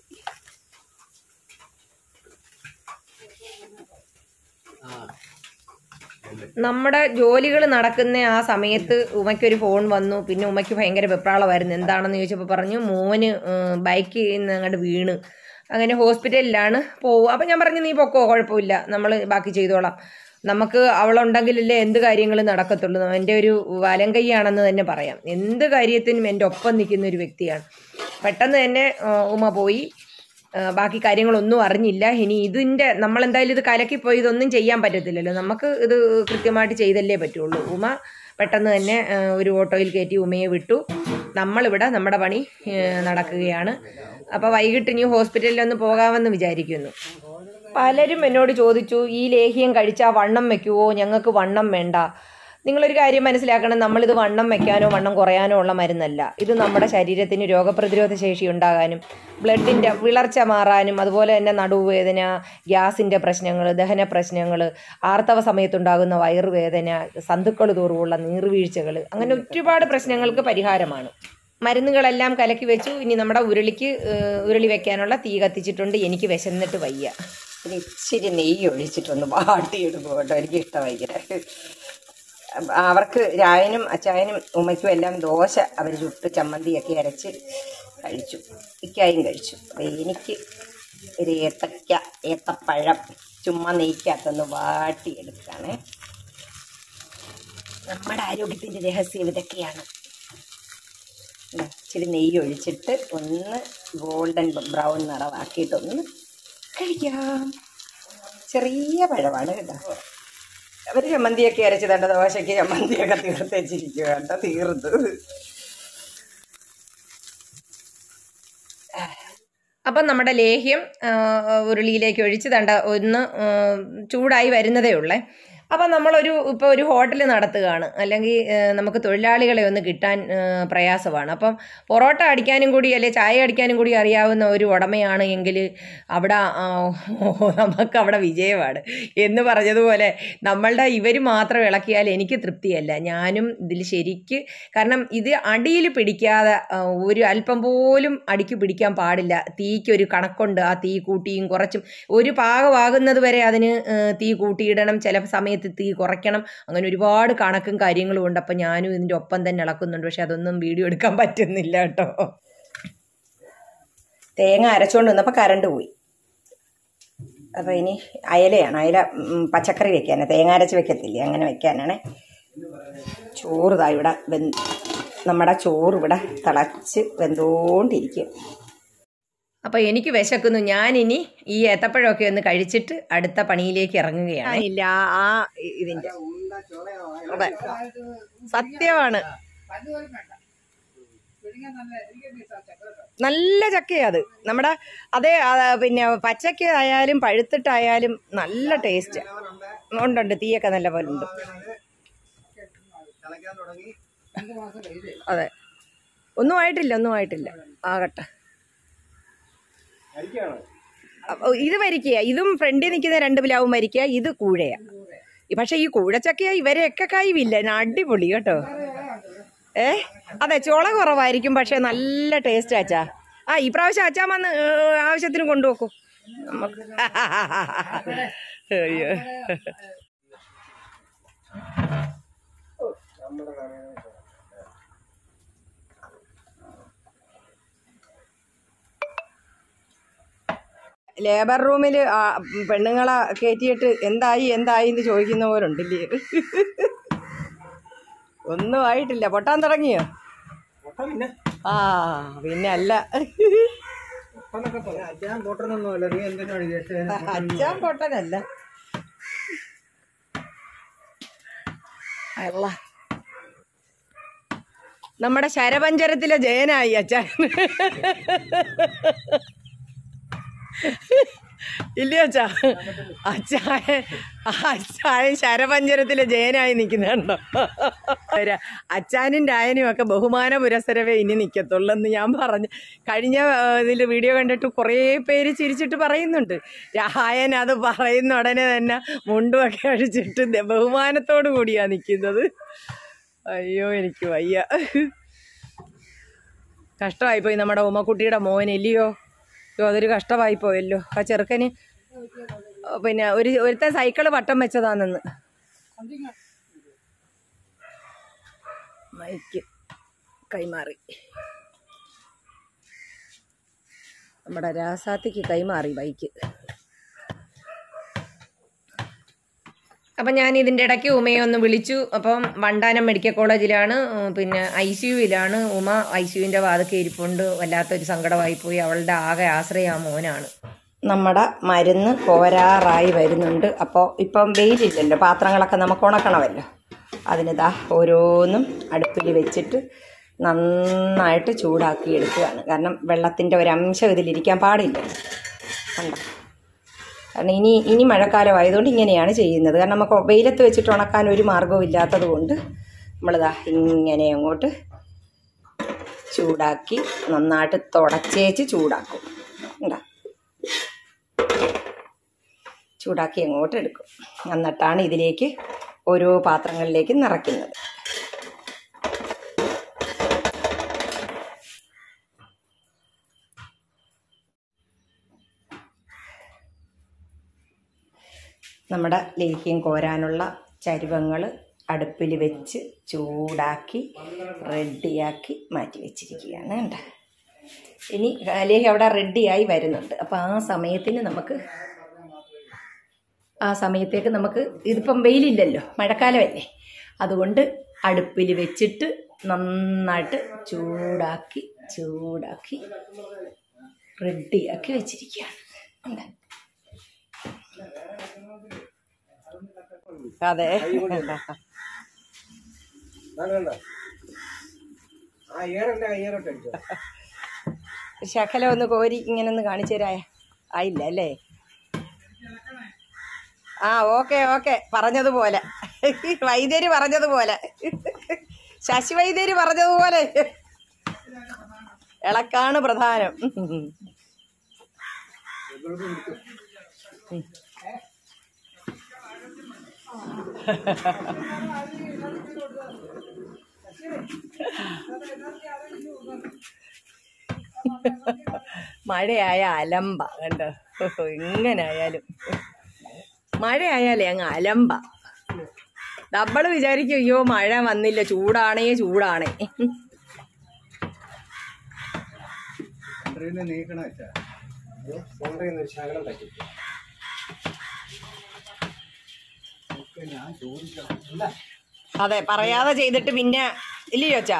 ആ നമ്മുടെ ജോലികൾ നടക്കുന്ന ആ സമയത്ത് ഉമ്മയ്ക്കൊരു ഫോൺ വന്നു പിന്നെ ഉമ്മയ്ക്ക് ഭയങ്കര വെപ്രാളമായിരുന്നു എന്താണെന്ന് ചോദിച്ചപ്പോൾ പറഞ്ഞു മോന് ബൈക്കിൽ നിന്ന് അങ്ങോട്ട് വീണ് അങ്ങനെ ഹോസ്പിറ്റലിലാണ് പോവുക അപ്പം ഞാൻ പറഞ്ഞു നീ പൊക്കോ കുഴപ്പമില്ല നമ്മൾ ബാക്കി ചെയ്തോളാം നമുക്ക് അവളുണ്ടെങ്കിലല്ലേ എന്ത് കാര്യങ്ങളും നടക്കത്തുള്ളൂ എൻ്റെ ഒരു വലം കൈയാണെന്ന് തന്നെ പറയാം എന്ത് കാര്യത്തിനും എൻ്റെ ഒപ്പം നിൽക്കുന്ന ഒരു വ്യക്തിയാണ് പെട്ടെന്ന് തന്നെ ആ, ഉമ്മ പോയി ആ, ബാക്കി കാര്യങ്ങളൊന്നും അറിഞ്ഞില്ല ഇനി ഇതിൻ്റെ നമ്മളെന്തായാലും ഇത് കലക്കിപ്പോയി ഇതൊന്നും ചെയ്യാൻ പറ്റത്തില്ലല്ലോ നമുക്ക് ഇത് കൃത്യമായിട്ട് ചെയ്തല്ലേ പറ്റുള്ളൂ ഉമ പെട്ടെന്ന് തന്നെ ആ, ഒരു ഓട്ടോയിൽ കയറ്റി ഉമയെ വിട്ടു നമ്മളിവിടെ നമ്മുടെ പണി ആ, നടക്കുകയാണ് അപ്പോൾ വൈകിട്ട് ഇനി ഹോസ്പിറ്റലിൽ ഒന്ന് പോകാമെന്ന് വിചാരിക്കുന്നു പലരും എന്നോട് ചോദിച്ചു ഈ ലേഹ്യം കഴിച്ചാൽ വണ്ണം വെക്കുവോ ഞങ്ങൾക്ക് വണ്ണം വേണ്ട നിങ്ങളൊരു കാര്യം മനസ്സിലാക്കണം നമ്മളിത് വണ്ണം വെക്കാനോ വണ്ണം കുറയാനോ ഉള്ള മരുന്നല്ല ഇത് നമ്മുടെ ശരീരത്തിന് രോഗപ്രതിരോധ ശേഷി ഉണ്ടാകാനും ബ്ലഡിൻ്റെ വിളർച്ച മാറാനും അതുപോലെ തന്നെ നടുവേദന ഗ്യാസിൻ്റെ പ്രശ്നങ്ങൾ ദഹന പ്രശ്നങ്ങൾ ആർത്തവ സമയത്തുണ്ടാകുന്ന വയറുവേദന സന്തുക്കൾ തോറുമുള്ള നീർവീഴ്ചകൾ അങ്ങനെ ഒരുപാട് പ്രശ്നങ്ങൾക്ക് പരിഹാരമാണ് മരുന്നുകളെല്ലാം കലക്കി വെച്ചു ഇനി നമ്മുടെ ഉരുളിക്ക് ഏഹ്, ഉരുളി വെക്കാനുള്ള തീ കത്തിച്ചിട്ടുണ്ട് എനിക്ക് വിശന്നിട്ട് വയ്യ ഒരു ഇച്ചിരി നെയ്യ് ഒഴിച്ചിട്ടൊന്ന് വാട്ടിയെടുക്കും കേട്ടോ എനിക്ക് ഇഷ്ടം ഭയങ്കര അവർക്ക് രായനും അച്ചായനും ഉമ്മയ്ക്കും എല്ലാം ദോശ അവർ ചുട്ട് ചമ്മന്തിയൊക്കെ അരച്ച് കഴിച്ചു ഇക്കായും കഴിച്ചു അപ്പം എനിക്ക് ഒരു ഏത്തക്ക ഏത്തപ്പഴം ചുമ്മാ നെയ്ക്കകത്തൊന്ന് വാട്ടിയെടുക്കുകയാണേ നമ്മുടെ ആരോഗ്യത്തിൻ്റെ രഹസ്യം ഇതൊക്കെയാണ് ദാ ഇച്ചിരി നെയ്യ് ഒഴിച്ചിട്ട് ഒന്ന് ഗോൾഡൻ ബ്രൗൺ നിറമാക്കിയിട്ടൊന്ന് കഴിക്കാം ചെറിയ പഴമാണ് കേട്ടോ അവർ ചമ്മന്തിയൊക്കെ അരച്ച് തണ്ട ദോശയ്ക്ക് ചമ്മന്തിയൊക്കെ തീർത്ത് വെച്ചിരിക്കുക കേട്ടോ തീർത്ത് അപ്പം നമ്മുടെ ലേഹ്യം ആ, ഉരുളിയിലേക്ക് ഒഴിച്ച് തണ്ട ഒന്ന് ആ, ചൂടായി വരുന്നതേ ഉള്ളേ അപ്പം നമ്മളൊരു ഇപ്പോൾ ഒരു ഹോട്ടൽ നടത്തുകയാണ് അല്ലെങ്കിൽ ആ, നമുക്ക് തൊഴിലാളികളെ ഒന്ന് കിട്ടാൻ ആ, പ്രയാസമാണ് അപ്പം പൊറോട്ട അടിക്കാനും കൂടി അല്ലെ ചായ അടിക്കാനും കൂടി അറിയാവുന്ന ഒരു ഉടമയാണ് എങ്കിൽ അവിടെ ആ, നമുക്ക് അവിടെ വിജയമാണ് എന്ന് പറഞ്ഞതുപോലെ നമ്മളുടെ ഇവർ മാത്രം ഇളക്കിയാൽ എനിക്ക് തൃപ്തിയല്ല ഞാനും ഇതിൽ ശരിക്ക് കാരണം ഇത് അടിയിൽ പിടിക്കാതെ ആ, ഒരു അല്പം പോലും അടിക്ക് പിടിക്കാൻ പാടില്ല തീക്ക് ഒരു കണക്കുണ്ട് ആ തീ കൂട്ടിയും കുറച്ചും ഒരു പാകമാകുന്നത് വരെ അതിന് ആ, തീ കൂട്ടിയിടണം ചില സമയത്ത് തീ കുറയ്ക്കണം അങ്ങനെ ഒരുപാട് കണക്കും കാര്യങ്ങളും ഉണ്ട് അപ്പം ഞാനും ഇതിൻ്റെ ഒപ്പം തന്നെ ഇളക്കുന്നുണ്ട് പക്ഷെ അതൊന്നും വീഡിയോ എടുക്കാൻ പറ്റുന്നില്ല കേട്ടോ തേങ്ങ അരച്ചുകൊണ്ട് വന്നപ്പോൾ കറണ്ട് പോയി അപ്പോൾ ഇനി അയലയാണ് അയല ഉം, പച്ചക്കറി വെക്കാനാണ് തേങ്ങ അരച്ച് വെക്കത്തില്ലേ അങ്ങനെ വെക്കാനാണ് ചോറ് ദാ ഇവിടെ വെന്ത് നമ്മുടെ ചോറ് ഇവിടെ തിളച്ച് വെന്തോണ്ടിരിക്കും അപ്പോൾ എനിക്ക് വിശക്കുന്നു ഞാനിനി ഈ ഏത്തപ്പഴമൊക്കെ ഒന്ന് കഴിച്ചിട്ട് അടുത്ത പണിയിലേക്ക് ഇറങ്ങുകയാണ് ഇല്ല ആ ഇതിൻ്റെ അതെ സത്യമാണ് നല്ല ചക്കയാ അത് നമ്മുടെ അതേ ആ, പിന്നെ പച്ചക്ക ആയാലും പഴുത്തിട്ടായാലും നല്ല ടേസ്റ്റ് ഉണ്ടുണ്ട് തീയൊക്കെ നല്ല പോലെ ഉണ്ട് തിളയ്ക്കാൻ തുടങ്ങി അതെ ഒന്നും ആയിട്ടില്ല ഒന്നും ആയിട്ടില്ല ആകട്ടെ കഴിക്കുകയാണോ അപ്പൊ ഇത് വരിക്കുക ഇതും ഫ്രണ്ടിൽ നിൽക്കുന്ന രണ്ട് പിലാവും വരിക്കുക ഇത് കൂഴയാ പക്ഷെ ഈ കൂഴച്ചക്കയ ഇവരെയൊക്കെ കൈവില്ല അടിപൊളി കേട്ടോ ഏ അതെ ചോള കുറവായിരിക്കും പക്ഷെ നല്ല ടേസ്റ്റ് അച്ചാ ആ ഈ പ്രാവശ്യം അച്ചാൻ വന്ന് ഏ, ആവശ്യത്തിന് കൊണ്ടുപോക്കൂ നമുക്ക് അയ്യോ ലേബർ റൂമിൽ പെണ്ണുങ്ങളെ കയറ്റിയിട്ട് എന്തായി എന്തായി എന്ന് ചോദിക്കുന്ന പോലെ ഉണ്ടില്ലേ ഒന്നും ആയിട്ടില്ല പൊട്ടാൻ തുടങ്ങിയോ പൊട്ടൻ പിന്നെ ആ പിന്നെ അല്ല പൊട്ടനൊക്കെ പറയാം അച്ഛൻ പൊട്ടനൊന്നുമല്ല നീ എന്തിനാണ് വിചാരിച്ചത് അച്ഛൻ പൊട്ടനല്ല അല്ല നമ്മുടെ ശരപഞ്ചരത്തിലെ ജയനായി അച്ഛൻ ഇല്ലേ അച്ഛാ അച്ചായൻ അച്ചായൻ ശരപഞ്ചരത്തിലെ ജയനായി നിൽക്കുന്നുണ്ടോ ഒരു അച്ചാനും രായനും ഒക്കെ ബഹുമാന പുരസരവേ ഇനി നിൽക്കത്തുള്ളൂ എന്ന് ഞാൻ പറഞ്ഞു കഴിഞ്ഞ ഇതിൽ വീഡിയോ കണ്ടിട്ട് കുറേ പേര് ചിരിച്ചിട്ട് പറയുന്നുണ്ട് രായൻ അത് പറയുന്ന ഉടനെ തന്നെ മുണ്ടുമൊക്കെ അഴിച്ചിട്ട് ദേ ബഹുമാനത്തോടു കൂടിയാണ് നിൽക്കുന്നത് അയ്യോ എനിക്ക് വയ്യ കഷ്ടമായിപ്പോയി നമ്മുടെ ഉമ്മക്കുട്ടിയുടെ മോൻ ഇല്ലയോ അയ്യോ അതൊരു കഷ്ടമായി പോയല്ലോ ആ ചെറുക്കന് പിന്നെ ഒരു ഒരുത്തൻ സൈക്കിള് വട്ടം വെച്ചതാണെന്ന് മൈക്ക് കൈമാറി നമ്മുടെ രാസാത്തിക്ക് കൈമാറി ബൈക്ക് അപ്പം ഞാൻ ഇതിൻ്റെ ഇടയ്ക്ക് ഉമയെ ഒന്ന് വിളിച്ചു അപ്പം വണ്ടാനം മെഡിക്കൽ കോളേജിലാണ് ഉം, പിന്നെ ഐ സി യുവിലാണ് ഉമ ഐ സി യുവിൻ്റെ വാതൊക്കെ ഇരിപ്പുണ്ട് വല്ലാത്തൊരു സങ്കടമായി പോയി അവളുടെ ആകെ ആശ്രയം ആ മോനാണ് നമ്മുടെ മരുന്ന് കോരാറായി വരുന്നുണ്ട് അപ്പോൾ ഇപ്പം വെയിലില്ലല്ലോ പാത്രങ്ങളൊക്കെ നമുക്ക് ഉണക്കണമല്ലോ അതിനിതാ ഓരോന്നും അടുപ്പിൽ വെച്ചിട്ട് നന്നായിട്ട് ചൂടാക്കി എടുക്കുകയാണ് കാരണം വെള്ളത്തിൻ്റെ ഒരു അംശം ഇതിലിരിക്കാൻ പാടില്ല കണ്ടോ കാരണം ഇനി ഇനി മഴക്കാലം ആയതുകൊണ്ട് ഇങ്ങനെയാണ് ചെയ്യുന്നത് കാരണം നമുക്ക് വെയിലത്ത് വെച്ചിട്ട് ഉണക്കാൻ ഒരു മാർഗവും ഇല്ലാത്തത് കൊണ്ട് നമ്മളിതാ ഇങ്ങനെ അങ്ങോട്ട് ചൂടാക്കി നന്നായിട്ട് തുടച്ചേച്ച് ചൂടാക്കും ഉണ്ടോ ചൂടാക്കി അങ്ങോട്ട് എടുക്കും എന്നിട്ടാണ് ഇതിലേക്ക് ഓരോ പാത്രങ്ങളിലേക്ക് നിറയ്ക്കുന്നത് നമ്മുടെ ലേഹ്യം കോരാനുള്ള ചരുവങ്ങൾ അടുപ്പിൽ വെച്ച് ചൂടാക്കി റെഡിയാക്കി മാറ്റി വെച്ചിരിക്കുകയാണ് കണ്ടോ ഇനി ലേഹ്യം അവിടെ റെഡിയായി വരുന്നുണ്ട് അപ്പോൾ ആ സമയത്തിന് നമുക്ക് ആ സമയത്തേക്ക് നമുക്ക് ഇതിപ്പം വെയിലില്ലല്ലോ മഴക്കാലമല്ലേ അതുകൊണ്ട് അടുപ്പിൽ വെച്ചിട്ട് നന്നായിട്ട് ചൂടാക്കി ചൂടാക്കി റെഡിയാക്കി വെച്ചിരിക്കുകയാണ് ഉണ്ട്. അതെ വേണ്ട ആ ഏറല്ല ഏറോട്ട് അടിച്ചോ ശകലം ഒന്ന് കോരി ഇങ്ങനെ ഒന്ന് കാണിച്ചു തരായ ആയില്ല അല്ലേ ആ ഓക്കെ ഓക്കെ പറഞ്ഞതുപോലെ വൈദ്യര് പറഞ്ഞതുപോലെ ശശി വൈദ്യര് പറഞ്ഞതുപോലെ ഇളക്കാണ് പ്രധാനം മഴയായ അലമ്പ കണ്ടോ എങ്ങനായാലും മഴയായാലേ അങ്ങ് അലമ്പ നമ്മൾ വിചാരിക്കും അയ്യോ മഴ വന്നില്ല ചൂടാണേ ചൂടാണേ സെൻറ്ററിൽ നിന്ന് നീക്കണ വെച്ചാ സെൻറ്ററിൽ നിന്ന് ഒരു ശകലം തട്ടി ഞാൻ ചോദിക്കാം അല്ല അതെ പറയാതെ ചെയ്തിട്ട് പിന്നെ ഇല്ലയോ അച്ഛാ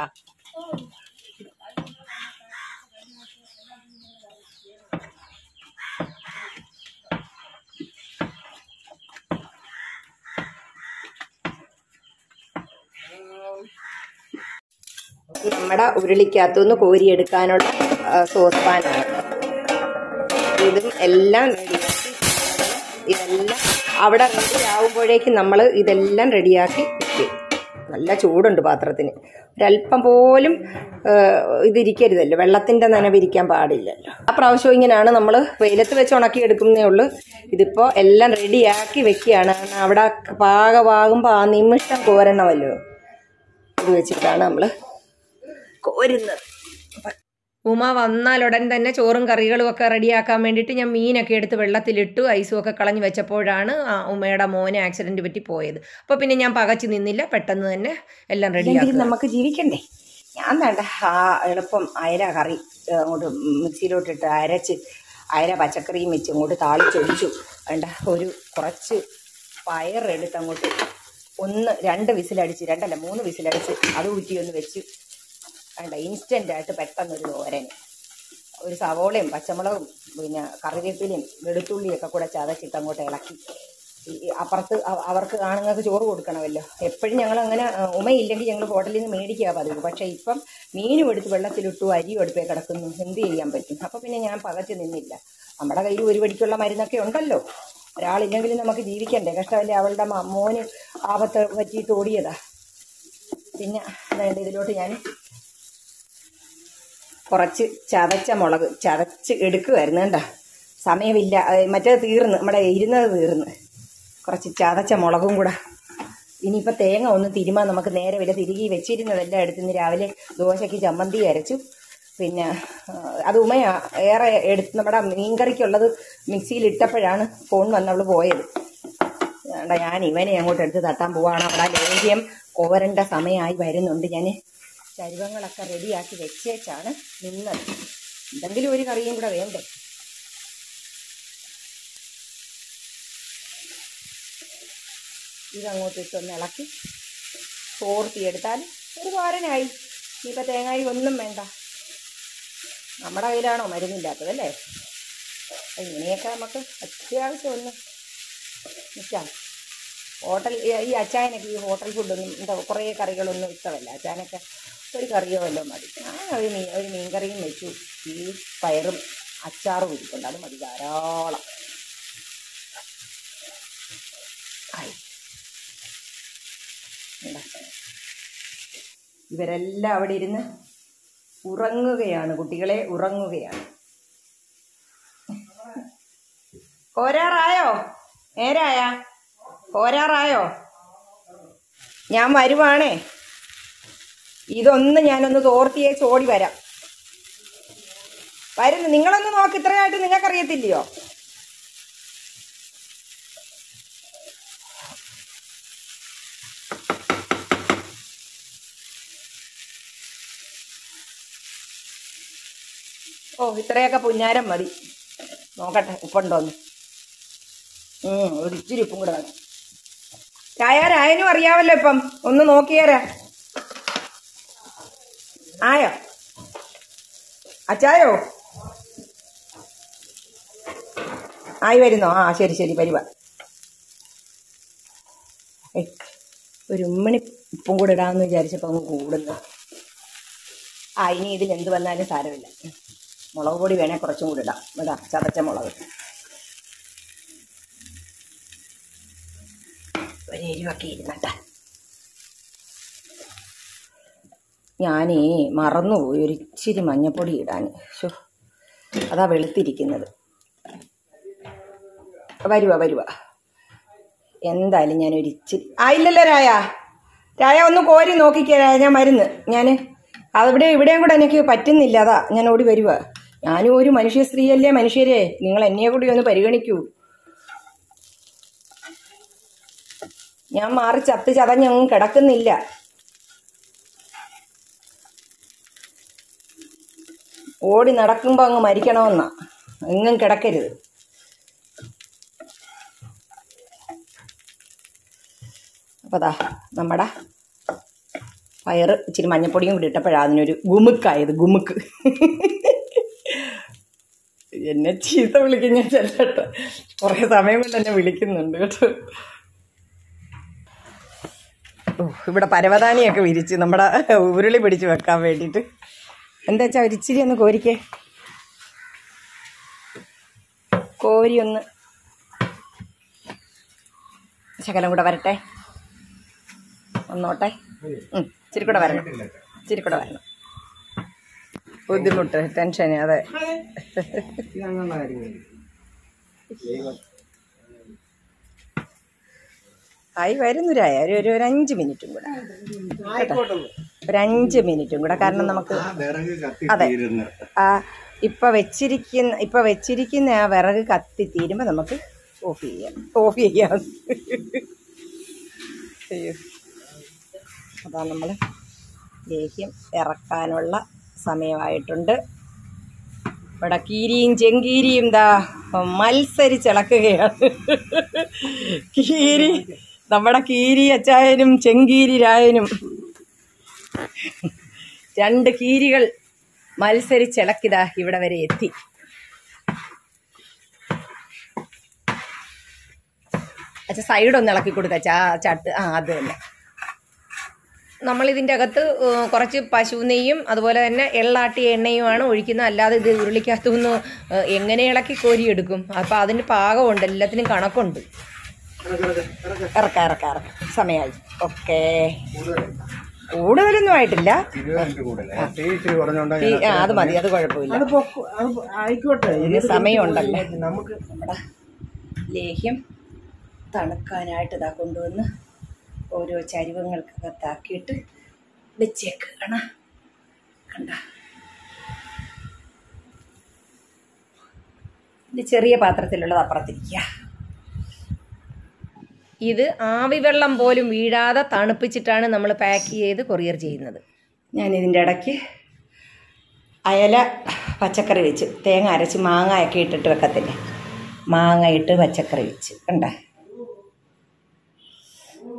നമ്മുടെ ഉരുളിക്കകത്തുനിന്ന് കോരിയെടുക്കാനുള്ള ആ, സോസ് പാനാണ് ഇതും എല്ലാം റെഡിയാക്കി ഇതെല്ലാം അവിടെ റെഡി ആവുമ്പോഴേക്കും നമ്മൾ ഇതെല്ലാം റെഡിയാക്കി വെക്കും നല്ല ചൂടുണ്ട് പാത്രത്തിന് ഒരല്പം പോലും ആ, ഇതിരിക്കരുതല്ലോ വെള്ളത്തിൻ്റെ നനവിരിക്കാൻ പാടില്ലല്ലോ ആ പ്രാവശ്യം ഇങ്ങനെയാണ് നമ്മൾ വെയിലത്ത് വെച്ച് ഉണക്കി എടുക്കുന്നേ ഉള്ളൂ ഇതിപ്പോൾ എല്ലാം റെഡിയാക്കി വെക്കുകയാണ് കാരണം അവിടെ പാകമാകുമ്പോൾ ആ നിമിഷം കോരണമല്ലോ ഇത് വെച്ചിട്ടാണ് നമ്മൾ കോരുന്നത് ഉമ വന്നാൽ ഉടൻ തന്നെ ചോറും കറികളും ഒക്കെ റെഡിയാക്കാൻ വേണ്ടിയിട്ട് ഞാൻ മീനൊക്കെ എടുത്ത് വെള്ളത്തിലിട്ടു ഐസും ഒക്കെ കളഞ്ഞ് വെച്ചപ്പോഴാണ് ആ ഉമയുടെ മോന് ആക്സിഡൻറ്റ് പറ്റി പോയത് അപ്പോൾ പിന്നെ ഞാൻ പകച്ചു നിന്നില്ല പെട്ടെന്ന് തന്നെ എല്ലാം ഇല്ലെങ്കിൽ റെഡിയാക്കി നമുക്ക് ജീവിക്കണ്ടേ ഞാൻ വേണ്ട ആ എളുപ്പം അയര കറി ഏ, അങ്ങോട്ട് മിക്സിയിലോട്ടിട്ട് അരച്ച് അയര പച്ചക്കറിയും വെച്ച് അങ്ങോട്ട് താളിച്ചൊഴിച്ചു വേണ്ട ഒരു കുറച്ച് പയറെടുത്ത് അങ്ങോട്ട് ഒന്ന് രണ്ട് വിസിലടിച്ച് രണ്ടല്ല മൂന്ന് വിസിലടിച്ച് അത് ഊറ്റി ഒന്ന് വെച്ച് വേണ്ട ഇൻസ്റ്റൻ്റ് ആയിട്ട് പെട്ടെന്നൊരു തോരൻ ഒരു സവോളയും പച്ചമുളകും പിന്നെ കറിവേപ്പിലയും വെളുത്തുള്ളിയൊക്കെ കൂടെ ചതച്ചിട്ട് അങ്ങോട്ട് ഇളക്കി ഈ- ഈ അപ്പുറത്ത് അവ- അവർക്ക് ആണുങ്ങൾക്ക് ചോറ് കൊടുക്കണമല്ലോ എപ്പോഴും ഞങ്ങൾ അങ്ങനെ ആ, ഉമയില്ലെങ്കിൽ ഞങ്ങൾ ഹോട്ടലിൽ നിന്ന് മേടിക്കുക പതിവ് പക്ഷേ ഇപ്പം മീനും എടുത്ത് വെള്ളത്തിലിട്ടു അരിയും എടുപ്പേ കിടക്കുന്നു എന്ത് ചെയ്യാൻ പറ്റും അപ്പം പിന്നെ ഞാൻ പകച്ചു നിന്നില്ല നമ്മുടെ കയ്യിൽ ഒരു പടിക്കുള്ള മരുന്നൊക്കെ ഉണ്ടല്ലോ ഒരാളില്ലെങ്കിലും നമുക്ക് ജീവിക്കണ്ടേ കഷ്ടമല്ലേ അവളുടെ മ- മോന് ആപത്ത് പറ്റിയിട്ട് ഓടിയതാ പിന്നെ അതായത് ഇതിലോട്ട് ഞാൻ കുറച്ച് ചതച്ച മുളക് ചതച്ച് എടുക്കുമായിരുന്നു കേട്ടോ സമയമില്ല അത് മറ്റേത് തീർന്ന് നമ്മുടെ ഇരുന്നത് തീർന്ന് കുറച്ച് ചതച്ച മുളകും കൂടെ ഇനിയിപ്പോൾ തേങ്ങ ഒന്ന് തിരുമാൻ നമുക്ക് നേരെ വില തിരികെ വെച്ചിരുന്നതെല്ലാം എടുത്തുനിന്ന് രാവിലെ ദോശയ്ക്ക് ചമ്മന്തി അരച്ചു പിന്നെ ആ, അത് ഉമയാ ഏറെ എടുത്ത് നമ്മുടെ മീൻകറിക്കുള്ളത് മിക്സിയിൽ ഇട്ടപ്പോഴാണ് ഫോൺ വന്നവള് പോയത് വേണ്ട ഞാൻ ഇവനെ അങ്ങോട്ട് എടുത്ത് തട്ടാൻ പോവാണ് അവിടെ ലേഹ്യം കോരണ്ട സമയമായി വരുന്നുണ്ട് ഞാൻ ചരുവങ്ങളൊക്കെ റെഡിയാക്കി വെച്ചേച്ചാണ് നിന്നത് എന്തെങ്കിലും ഒരു കറിയും കൂടെ വേണ്ടേ ഇതങ്ങോട്ട് ഇട്ടൊന്ന് ഇളക്കി തോർത്തിയെടുത്താൽ ഒരു തോരനായി ഇനിയിപ്പോൾ തേങ്ങായി ഒന്നും വേണ്ട നമ്മുടെ കയ്യിലാണോ മരുന്നില്ലാത്തത് അല്ലേ അപ്പം ഇങ്ങനെയൊക്കെ നമുക്ക് അത്യാവശ്യം ഒന്ന് നിൽക്കാം ഹോട്ടൽ ഈ- ഈ അച്ചായനൊക്കെ ഈ ഹോട്ടൽ ഫുഡൊന്നും എന്താ കുറേ കറികളൊന്നും ഇഷ്ടമല്ല അച്ചായനൊക്കെ ഒരു കറിയോ വല്ലതും മതി ഞാൻ ഒരു മീൻ ഒരു മീൻ കറിയും വെച്ചു ഈ പയറും അച്ചാറും ഇരിപ്പുണ്ട് അത് മതി ധാരാളം ആയി. ഇതാ. ഇവരെല്ലാം അവിടെ ഇരുന്ന് ഉറങ്ങുകയാണ് കുട്ടികളെ ഉറങ്ങുകയാണ് കോരാറായോ നേരായ കോരാറായോ ഞാൻ വരുവാണേ ഇതൊന്ന് ഞാനൊന്ന് തോർത്തിയേ ചോടി വരാം വരുന്നു നിങ്ങളൊന്ന് നോക്ക് ഇത്രയായിട്ട് നിങ്ങൾക്കറിയത്തില്ലയോ ഓ ഇത്രയൊക്കെ പുന്നാരം മതി നോക്കട്ടെ ഉപ്പുണ്ടോന്ന് ഉം, ഒരു ഇച്ചിരി ഉപ്പും കൂടെ വേണം ചായ രായനും അറിയാമല്ലോ ഇപ്പം ഒന്ന് നോക്കിയേരാ ആയോ അച്ചായോ ആയി വരുന്നോ ആ ശരി ശരി വരുവ ഏയ്, ഒരു ഉമ്മണി ഉപ്പും കൂടെ ഇടാമെന്ന് വിചാരിച്ചപ്പോൾ അങ്ങ് കൂടുന്നു ആ ഇനി ഇതിൽ എന്ത് വന്നാലും സാരമില്ല മുളക് പൊടി വേണേൽ കുറച്ചും കൂടി ഇടാം ഇതാ ചതച്ച മുളക് ഒരു എരിവൊക്കെ ഇരുന്നട്ട ഞാനേ മറന്നുപോയി ഒരു ഇച്ചിരി മഞ്ഞപ്പൊടി ഇടാൻ ഷോ അതാ വെളുത്തിരിക്കുന്നത് വരുക വരുക എന്തായാലും ഞാൻ ഒരു ഇച്ചിരി ആ ഇല്ലല്ലോ രായ രായ ഒന്ന് കോരി നോക്കിക്കേ രായ ഞാൻ മരുന്ന് ഞാൻ അവിടെ ഇവിടെയും കൂടെ എനിക്ക് പറ്റുന്നില്ല അതാ ഞാൻ ഓടി വരുക ഞാനും ഒരു മനുഷ്യ സ്ത്രീയല്ലേ മനുഷ്യരെ നിങ്ങൾ എന്നെ കൂടി ഒന്ന് പരിഗണിക്കൂ ഞാൻ മാറി ചത്ത് ചതഞ്ഞൊന്നും കിടക്കുന്നില്ല ഓടി നടക്കുമ്പോൾ അങ്ങ് മരിക്കണമെന്നാ എങ്ങും കിടക്കരുത് അപ്പോൾ അതാ നമ്മുടെ പയറ് ഇച്ചിരി മഞ്ഞപ്പൊടിയും കൂടി ഇട്ടപ്പോഴാണ് അതിനൊരു ഗുമുക്കായത് ഗുമുക്ക് എന്നെ ചീത്ത വിളിക്കുന്ന ഞാൻ ചെല്ലട്ടോ കുറേ സമയം കൊണ്ട് എന്നെ വിളിക്കുന്നുണ്ട് കേട്ടോ ഓ, ഇവിടെ പരവതാനിയൊക്കെ വിരിച്ച് നമ്മുടെ ഉരുളി പിടിച്ച് വെക്കാൻ വേണ്ടിയിട്ട് എന്താ വെച്ചാൽ ഒരു ഇച്ചിരി ഒന്ന് കോരിക്കേ കോരി ഒന്ന് ശകലം കൂടെ വരട്ടെ വന്നോട്ടെ ഉം, ഇച്ചിരി കൂടെ വരണം ഇച്ചിരി കൂടെ വരണം ബുദ്ധിമുട്ട് ടെൻഷൻ അതെ ഇതങ്ങനെ കാര്യം ആയി വരുന്നൊരായ ഒരു ഒരു ഒരു അഞ്ച് മിനിറ്റും കൂടെ ഒരു അഞ്ച് മിനിറ്റും കൂടെ കാരണം നമുക്ക് ആ വിറക് കത്തി അതെ. തീരുന്നു ആ ഇപ്പം വെച്ചിരിക്കുന്ന ഇപ്പം വെച്ചിരിക്കുന്ന ആ വിറക് കത്തി തീരുമ്പോൾ നമുക്ക് ഓഫ് ചെയ്യാം ഓഫ് ചെയ്യാം അയ്യോ അതാ നമ്മൾ ലേഹ്യം ഇറക്കാനുള്ള സമയമായിട്ടുണ്ട് ഇവിടെ കീരിയും ചെങ്കീരിയും ദാ മത്സരിച്ചിളക്കുകയാണ് കീരി നമ്മുടെ കീരി അച്ചായനും ചെങ്കീരി രായനും രണ്ട് കീരികൾ മത്സരിച്ചിളക്കിതാ ഇവിടെ വരെ എത്തി അച്ഛ സൈഡ് ഒന്ന് ഇളക്കി കൊടുക്ക ചാ ചട്ട് ആ അത് തന്നെ നമ്മൾ ഇതിൻ്റെ അകത്ത് ഏഹ്, കുറച്ച് പശു നെയ്യും അതുപോലെ തന്നെ എള്ളാട്ടിയ എണ്ണയുമാണ് ഒഴിക്കുന്നത് അല്ലാതെ ഇത് ഉരുളിക്കകത്തു നിന്ന് ഏഹ്, എങ്ങനെ ഇളക്കി കോരിയെടുക്കും അപ്പോൾ അതിന് പാകമുണ്ട് എല്ലാത്തിനും കണക്കുണ്ട് ഇറക്ക ഇറക്ക ഇറക്ക സമയമായി ഓക്കെ കൂടുതലൊന്നും ആയിട്ടില്ല ഇരുപത് മിനിറ്റ് കൂടുതലേ തീ ഇച്ചിരി കുറഞ്ഞോണ്ടാ ഈ- ഞാൻ ആ അത് മതി അത് കുഴപ്പമില്ല അത് പൊക്കു- അത് ആയിക്കോട്ടെ ഇതിന് സമയമുണ്ടല്ലോ നമുക്ക് നമ്മുടെ ലേഹ്യം തണുക്കാനായിട്ട് ഇതാ കൊണ്ടുവന്ന് ഓരോ ചരിവങ്ങൾക്കകത്താക്കിയിട്ട് വെച്ചേക്കണം കണ്ട ഇത് ചെറിയ പാത്രത്തിലുള്ളത് അപ്പുറത്തിരിക്കുക ഇത് ആവി വെള്ളം പോലും വീഴാതെ തണുപ്പിച്ചിട്ടാണ് നമ്മൾ പാക്ക് ചെയ്ത് കൊറിയർ ചെയ്യുന്നത് ഞാൻ ഇതിൻ്റെ ഇടയ്ക്ക് അയല പച്ചക്കറി വെച്ച് തേങ്ങ അരച്ച് മാങ്ങയൊക്കെ ഇട്ടിട്ട് വെക്കത്തില്ലേ മാങ്ങ ഇട്ട് പച്ചക്കറി വെച്ച് കണ്ടേ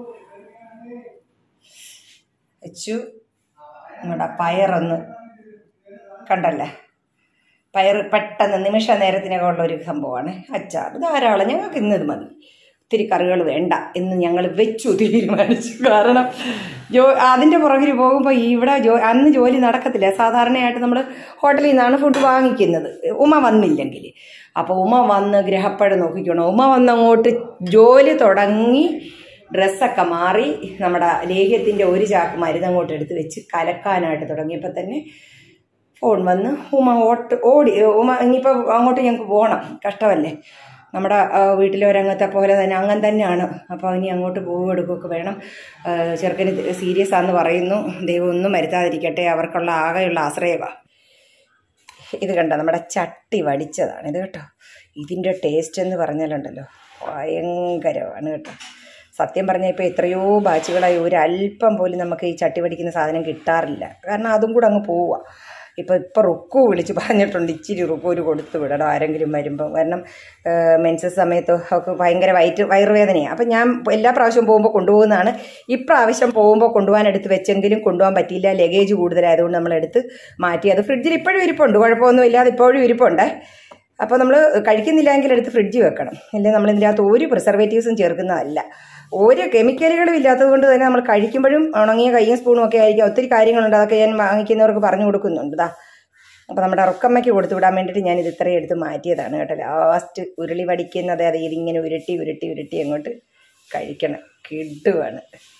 വെച്ചു നമ്മുടെ പയറൊന്ന് കണ്ടല്ലേ പയർ പെട്ടെന്ന് നിമിഷ നേരത്തിനകമുള്ള ഒരു സംഭവമാണ് അച്ചാർ ധാരാളം ഞങ്ങൾക്ക് ഇന്നത് മതി ഒത്തിരി കറികൾ വേണ്ട എന്ന് ഞങ്ങൾ വെച്ചു തീരുമാനിച്ചു കാരണം ജോ അതിൻ്റെ പുറകിൽ പോകുമ്പോൾ ഇവിടെ ജോ അന്ന് ജോലി നടക്കത്തില്ല സാധാരണയായിട്ട് നമ്മൾ ഹോട്ടലിൽ നിന്നാണ് ഫുഡ് വാങ്ങിക്കുന്നത് ഉമ വന്നില്ലെങ്കിൽ അപ്പോൾ ഉമ വന്ന് ഗ്രഹപ്പഴം നോക്കിക്കണം ഉമ വന്ന് അങ്ങോട്ട് ജോലി തുടങ്ങി ഡ്രസ്സൊക്കെ മാറി നമ്മുടെ ലേഹ്യത്തിൻ്റെ ഒരു ചാക്ക് മരുന്ന് അങ്ങോട്ട് എടുത്ത് വെച്ച് കലക്കാനായിട്ട് തുടങ്ങിയപ്പോൾ തന്നെ ഫോൺ വന്ന് ഉമ ഓട്ട് ഓടി ഉമ ഇനിയിപ്പോൾ അങ്ങോട്ട് ഞങ്ങൾക്ക് പോകണം കഷ്ടമല്ലേ നമ്മുടെ ആ, വീട്ടിലെ ഒരംഗത്തെ പോലെ തന്നെ അങ്ങനെ തന്നെയാണ് അപ്പോൾ ഇനി അങ്ങോട്ട് പോവുക എടുക്കുകയൊക്കെ വേണം ആ, ചെറുക്കന് സീരിയസ് ആണെന്ന് പറയുന്നു ദൈവം ഒന്നും വരുത്താതിരിക്കട്ടെ അവർക്കുള്ള ആകെയുള്ള ആശ്രയമാണ് ഇത് കണ്ടോ നമ്മുടെ ചട്ടി വടിച്ചതാണ് ഇത് കേട്ടോ ഇതിൻ്റെ ടേസ്റ്റ് എന്ന് പറഞ്ഞാലുണ്ടല്ലോ ഭയങ്കരമാണ് കേട്ടോ സത്യം പറഞ്ഞാൽ ഇപ്പോൾ എത്രയോ ബാച്ചുകളായി ഒരു അല്പം പോലും നമുക്ക് ഈ ചട്ടി വടിക്കുന്ന സാധനം കിട്ടാറില്ല കാരണം അതും കൂടെ അങ്ങ് പോവുക ഇപ്പോൾ ഇപ്പോൾ റുക്കു വിളിച്ച് പറഞ്ഞിട്ടുണ്ട് ഇച്ചിരി റുക്കൂര് കൊടുത്ത് വിടണം ആരെങ്കിലും വരുമ്പോൾ കാരണം മെൻസസ് സമയത്ത് അവർക്ക് ഭയങ്കര വയറ്റ് വയറുവേദനയാണ് അപ്പം ഞാൻ എല്ലാ പ്രാവശ്യവും പോകുമ്പോൾ കൊണ്ടുപോകുന്നതാണ് ഇപ്രാവശ്യം പോകുമ്പോൾ കൊണ്ടുപോകാൻ എടുത്ത് വെച്ചെങ്കിലും കൊണ്ടുപോകാൻ പറ്റിയില്ല ലഗേജ് കൂടുതലായതുകൊണ്ട് നമ്മൾ എടുത്ത് മാറ്റി അത് ഫ്രിഡ്ജിൽ ഇപ്പോഴും ഇരിപ്പുണ്ട് കുഴപ്പമൊന്നും ഇല്ലാതെ ഇപ്പോഴും ഇരിപ്പുണ്ട് അപ്പോൾ നമ്മൾ കഴിക്കുന്നില്ലെങ്കിൽ എടുത്ത് ഫ്രിഡ്ജിൽ വെക്കണം അല്ലെങ്കിൽ നമ്മൾ ഇതിൻ്റെ അകത്ത് ഒരു പ്രിസർവേറ്റീവ്സും ചേർക്കുന്നതല്ല ഒരു കെമിക്കലുകളും ഇല്ലാത്തത് കൊണ്ട് തന്നെ നമ്മൾ കഴിക്കുമ്പോഴും ഉണങ്ങിയ കയ്യും സ്പൂണും ഒക്കെ ആയിരിക്കും ഒത്തിരി കാര്യങ്ങളുണ്ട് അതൊക്കെ ഞാൻ വാങ്ങിക്കുന്നവർക്ക് പറഞ്ഞു കൊടുക്കുന്നുണ്ട് ദാ അപ്പോൾ നമ്മുടെ റൊക്കമ്മയ്ക്ക് കൊടുത്തു വിടാൻ വേണ്ടിയിട്ട് ഞാൻ ഇത് ഇത്രയും എടുത്ത് മാറ്റിയതാണ് കേട്ടോ ലാസ്റ്റ് ഉരുളി വടിക്കുന്നത് അത് ഇതിങ്ങനെ ഉരുട്ടി ഉരുട്ടി ഉരുട്ടി അങ്ങോട്ട് കഴിക്കണം കിടുവാണ്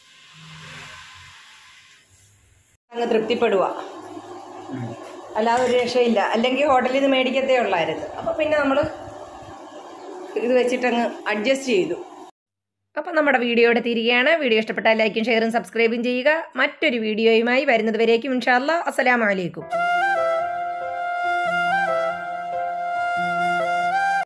അങ്ങ് തൃപ്തിപ്പെടുക അല്ലാതെ ഒരു രക്ഷയില്ല അല്ലെങ്കിൽ ഹോട്ടലിൽ നിന്ന് മേടിക്കത്തേ ഉള്ളായിരുന്നു അപ്പോൾ പിന്നെ നമ്മൾ ഇത് വെച്ചിട്ടങ്ങ് അഡ്ജസ്റ്റ് ചെയ്തു അപ്പം നമ്മുടെ വീഡിയോയുടെ തിരികെയാണ് വീഡിയോ ഇഷ്ടപ്പെട്ടാൽ ലൈക്കും ഷെയറും സബ്സ്ക്രൈബും ചെയ്യുക മറ്റൊരു വീഡിയോയുമായി വരുന്നത് വരേക്കും ഇൻഷാല്ല അസ്സലാമലൈക്കും